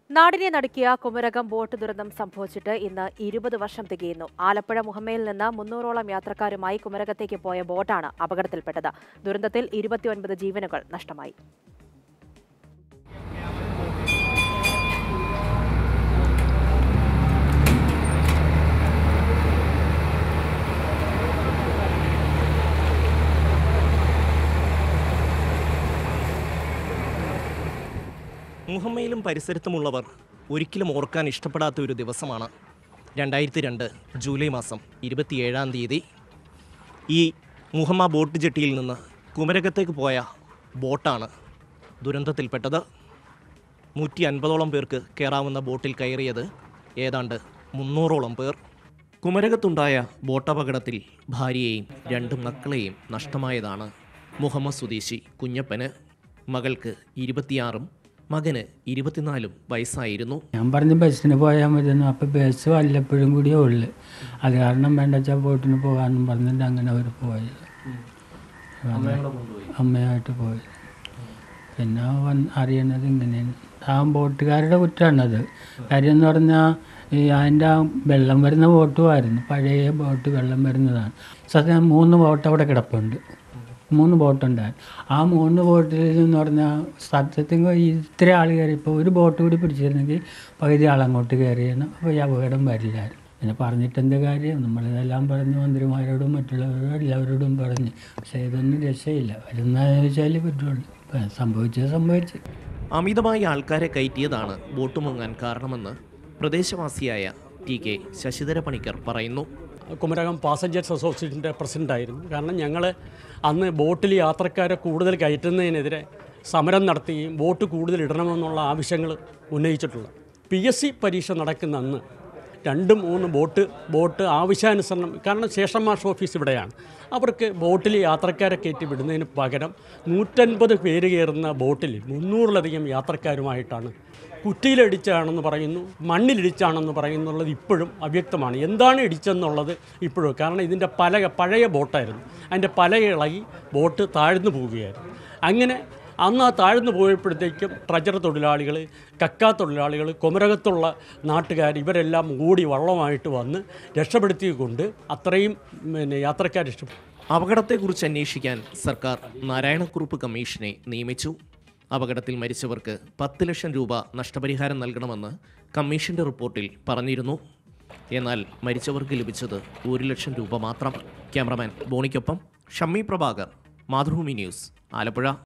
നാടിനെ നടുക്കിയ കുമരകം ബോട്ട് ദുരന്തം സംഭവിച്ചിട്ട് ഇന്ന് ഇരുപത് വർഷം തികയുന്നു ആലപ്പുഴ മുഹമ്മയിൽ നിന്ന് മുന്നൂറോളം യാത്രക്കാരുമായി കുമരകത്തേക്ക് പോയ ബോട്ടാണ് അപകടത്തിൽപ്പെട്ടത് ദുരന്തത്തിൽ ഇരുപത്തിയൊൻപത് ജീവനുകൾ നഷ്ടമായി മുഹമ്മയിലും പരിസരത്തുമുള്ളവർ ഒരിക്കലും ഓർക്കാൻ ഇഷ്ടപ്പെടാത്ത ഒരു ദിവസമാണ് രണ്ടായിരത്തി രണ്ട് ജൂലൈ മാസം ഇരുപത്തിയേഴാം തീയതി ഈ മുഹമ്മ ബോട്ട് ജെട്ടിയിൽ നിന്ന് കുമരകത്തേക്ക് പോയ ബോട്ടാണ് ദുരന്തത്തിൽപ്പെട്ടത് നൂറ്റി അൻപതോളം പേർക്ക് കയറാവുന്ന ബോട്ടിൽ കയറിയത് ഏതാണ്ട് മുന്നൂറോളം പേർ കുമരകത്തുണ്ടായ ബോട്ടപകടത്തിൽ ഭാര്യയെയും രണ്ട് മക്കളെയും നഷ്ടമായതാണ് മുഹമ്മദ് സ്വദേശി കുഞ്ഞപ്പന് മകൾക്ക് ഇരുപത്തിയാറും മകന് ഇരുപത്തിനാലും വയസ്സായിരുന്നു ഞാൻ പറഞ്ഞു ബസ്സിന് പോയാൽ മതിയെന്നു അപ്പോൾ ബസ് വല്ലപ്പോഴും കൂടിയേ ഉള്ളു അത് കാരണം വേണ്ട വെച്ചാൽ ബോട്ടിന് പോകാമെന്നും പറഞ്ഞിട്ട് അങ്ങനെ അവർ പോയത് അമ്മയായിട്ട് പോയി പിന്നെ വന്ന് അറിയണത് ഇങ്ങനെയാണ് ആ ബോട്ടുകാരുടെ കുറ്റമാണത് കാര്യം എന്ന് പറഞ്ഞാൽ ഈ അതിൻ്റെ ആ വെള്ളം വരുന്ന ബോട്ടുമായിരുന്നു പഴയ ബോട്ട് വെള്ളം വരുന്നതാണ് സത്യം മൂന്ന് ബോട്ട് അവിടെ കിടപ്പുണ്ട് മൂന്ന് ബോട്ടുണ്ടായിരുന്നു ആ മൂന്ന് ബോട്ടിൽ എന്ന് പറഞ്ഞാൽ സത്യത്തിൽ ഇത്ര ആൾ കയറിയപ്പോൾ ഒരു ബോട്ട് കൂടി പിടിച്ചിരുന്നെങ്കിൽ പകുതി ആളങ്ങോട്ട് കയറിയാണ് അപ്പോൾ ഈ അപകടം വരില്ലായിരുന്നു പിന്നെ പറഞ്ഞിട്ട് എന്ത് കാര്യം നമ്മളിതെല്ലാം പറഞ്ഞു മന്ത്രിമാരോടും മറ്റുള്ളവരോടും എല്ലാവരോടും പറഞ്ഞു പക്ഷേ ഇതൊന്നും രക്ഷയില്ല വരുന്നതെന്ന് വെച്ചാൽ പറ്റുള്ളൂ ഇപ്പം സംഭവിച്ചത് സംഭവിച്ചു അമിതമായി ആൾക്കാരെ കയറ്റിയതാണ് ബോട്ട് മുങ്ങാൻ കാരണമെന്ന് പ്രദേശവാസിയായ ടി കെ ശശിധര പണിക്കർ പറയുന്നു കുമരകം പാസഞ്ചേഴ്സ് അസോസിയേഷൻ്റെ പ്രസിഡൻ്റായിരുന്നു കാരണം ഞങ്ങൾ അന്ന് ബോട്ടിൽ യാത്രക്കാരെ കൂടുതൽ കയറ്റുന്നതിനെതിരെ സമരം നടത്തുകയും ബോട്ട് കൂടുതൽ ഇടണമെന്നുള്ള ആവശ്യങ്ങൾ ഉന്നയിച്ചിട്ടുള്ളത് പി എസ് സി പരീക്ഷ നടക്കുന്ന അന്ന് രണ്ടും മൂന്ന് ബോട്ട് ബോട്ട് ആവശ്യാനുസരണം കാരണം ശേഷം മാഷ് ഓഫീസ് ഇവിടെയാണ് അവർക്ക് ബോട്ടിൽ യാത്രക്കാരെ കയറ്റി വിടുന്നതിന് പകരം നൂറ്റൻപത് പേര് കയറുന്ന ബോട്ടിൽ മുന്നൂറിലധികം യാത്രക്കാരുമായിട്ടാണ് കുറ്റിയിലിടിച്ചാണെന്ന് പറയുന്നു മണ്ണിലിടിച്ചാണെന്ന് പറയുന്നുള്ളത് ഇപ്പോഴും അവ്യക്തമാണ് എന്താണ് ഇടിച്ചെന്നുള്ളത് ഇപ്പോഴും കാരണം ഇതിൻ്റെ പല പഴയ ബോട്ടായിരുന്നു അതിൻ്റെ പല ഇളകി ബോട്ട് താഴ്ന്നു പോവുകയായിരുന്നു അങ്ങനെ അന്ന് ആ താഴ്ന്നു പോയപ്പോഴത്തേക്കും ട്രജർ തൊഴിലാളികൾ കക്കാ തൊഴിലാളികൾ കുമരകത്തുള്ള നാട്ടുകാർ ഇവരെല്ലാം ഓടി വള്ളമായിട്ട് വന്ന് രക്ഷപ്പെടുത്തിക്കൊണ്ട് അത്രയും പിന്നെ യാത്രക്കാർ രക്ഷപ്പെട്ടു അപകടത്തെക്കുറിച്ച് അന്വേഷിക്കാൻ സർക്കാർ നാരായണക്കുറുപ്പ് കമ്മീഷനെ നിയമിച്ചു അപകടത്തിൽ മരിച്ചവർക്ക് പത്ത് ലക്ഷം രൂപ നഷ്ടപരിഹാരം നൽകണമെന്ന് കമ്മീഷന്റെ റിപ്പോർട്ടിൽ പറഞ്ഞിരുന്നു എന്നാൽ മരിച്ചവർക്ക് ലഭിച്ചത് ഒരു ലക്ഷം രൂപ മാത്രം ക്യാമറമാൻ ബോണിക്കൊപ്പം ഷമ്മി പ്രഭാകർ മാതൃഭൂമി ന്യൂസ് ആലപ്പുഴ